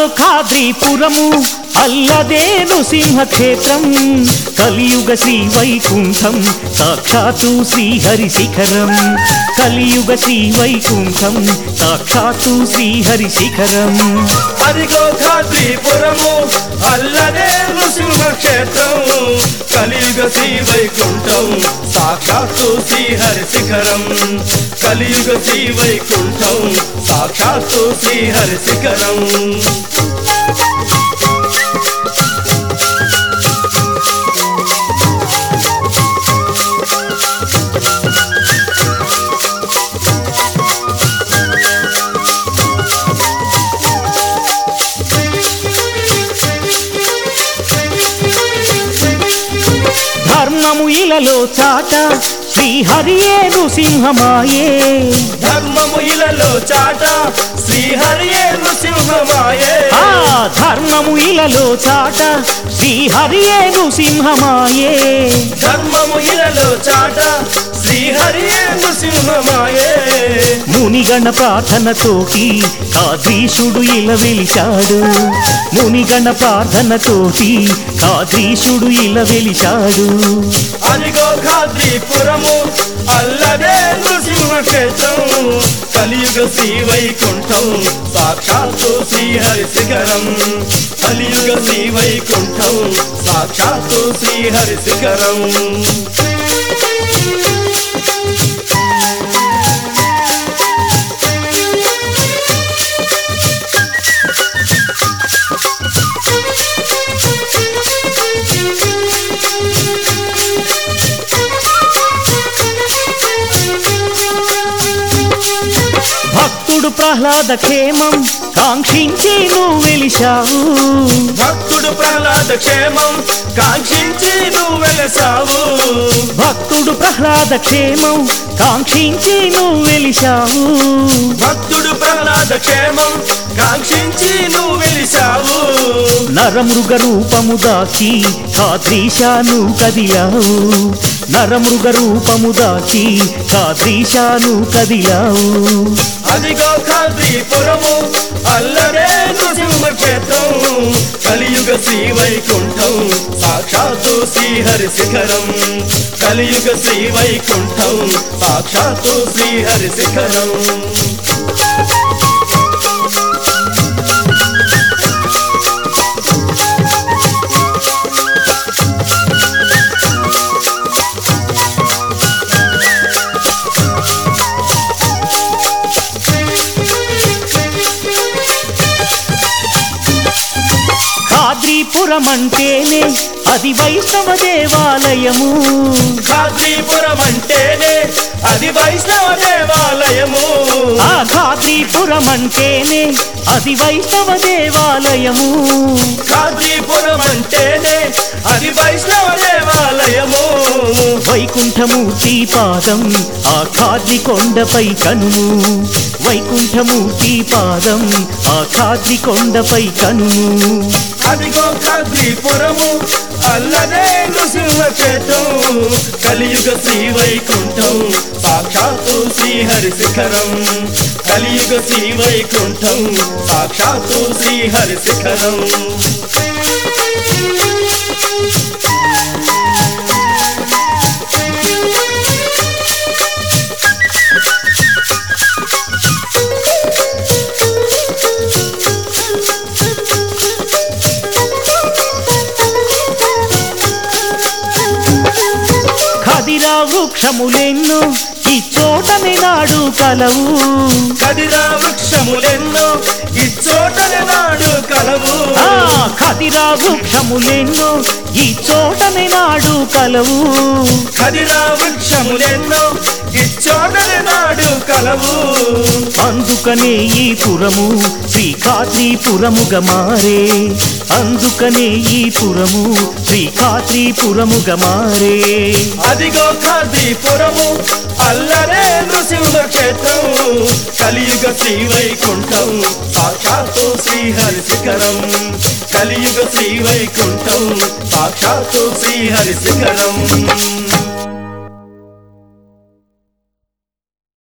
ఖాద్రీపురము అల్లదేను సింహక్షేత్రం కలియుగ శ్రీ వైకుంఠం సాక్షాత్తు శ్రీహరి శిఖరం కలియుగ శ్రీ వైకుంఠం సాక్షాత్తు శ్రీహరి శిఖరం అదిగో ఖాద్రీపురము అల్లదే నృసింహక్షేత్రం కలియుగ శ్రీ వైకుంఠం సాక్షాత్తు శ్రీహరి శిఖరం కలియుగ శ్రీ వైకుంఠం సాక్షాత్తు శ్రీహరి శిఖరం ధర్మము ఇలలో చాట శ్రీహరియే నృసింహమాయే ధర్మము ఇలలో చాట శ్రీహరియే నృసింహమాయే ఆ ధర్మము ఇలలో చాట శ్రీహరియే నృసింహమాయే ధర్మము ఇలలో చాట శ్రీహరియే నృసింహమాయే మునిగణ ప్రార్థనతోటి కాద్రీశుడు ఇల వెలిచాడు మునిగణ ప్రార్థనతోటి కాద్రీశుడు ఇల వెలిచాడు అదిగో ఖాద్రీపురము అల్లదే నృసింహక్షేత్రం కలియుగ శ్రీ వైకుంఠం సాక్షాత్తు శ్రీహరి శిఖరం కలియుగ శ్రీ వైకుంఠం సాక్షాత్తు శ్రీహరి శిఖరం భక్తుడు ప్రహ్లాద క్షేమం కాంక్షించి నువ్వు వెలిశావు భక్తుడు ప్రహ్లాద క్షేమం కాంక్షించి నువ్వు వెలసావు భక్తుడు ప్రహ్లాద క్షేమం కాంక్షించి నువ్వు వెలిశావు భక్తుడు ప్రహ్లాద క్షేమం కాంక్షించి నువ్వు వెలిసావు నరమృగ రూపము దాచి కాద్రీశాను కదిలావు నరమృగ రూపము దాచి కాద్రీశాను కదిలావు అదిగో ఖాద్రీపురము అల్లరే నృసింహ క్షేత్రం కలియుగ శ్రీ వైకుంఠం సాక్షాత్తు శ్రీహరి శిఖరం కలియుగ శ్రీ వైకుంఠం సాక్షాత్తు శ్రీహరి శిఖరం ఖాద్రీపురం అంటేనే అది వైష్ణవ దేవాలయము ఖాద్రీపురం అంటేనే అది వైష్ణవ దేవాలయము ఆ ఖాద్రీపురం అంటేనే అది వైష్ణవ దేవాలయము ఖాద్రీపురం అంటేనే అది వైష్ణవ దేవాలయము వైకుంఠమూర్తి పాదం ఆ ఖాద్రి కొండపై కనుము వైకుంఠమూర్తి పాదం ఆ ఖాద్రి కొండపై కనుము అదిగో ఖాద్రీపురము అల్లదే నృసింహ క్షేత్రం కలియుగ శ్రీ వైకుంఠం సాక్షాత్తు శ్రీహరి శిఖరం కలియుగ శ్రీ వైకుంఠం సాక్షాత్తు శ్రీహరి శిఖరం ఖదిరా వృక్షములెన్నో ఈ చోటనే నాడు కలవు కదిరా వృక్షములెన్నో ఇచ్చోటని నాడు కలవు ఆ ఖదిరా వృక్షములెన్నో ఈ చోటనే నాడు కలవు కదిరా వృక్షములెన్నో ఇచ్చోటని నాడు కలవు అందుకనే ఈ పురము శ్రీకాద్రీపురముగా మారే అందుకనే ఈ పురము శ్రీకాద్రీపురముగా మారే అదిగో ఖాద్రీపురము అల్లరే నృసింహ క్షేత్రం కలియుగ శ్రీ వైకుంఠం సాక్షాత్తు శ్రీహరి శిఖరం కలియుగ శ్రీ వైకుంఠం సాక్షాత్తు శ్రీహరి శిఖరం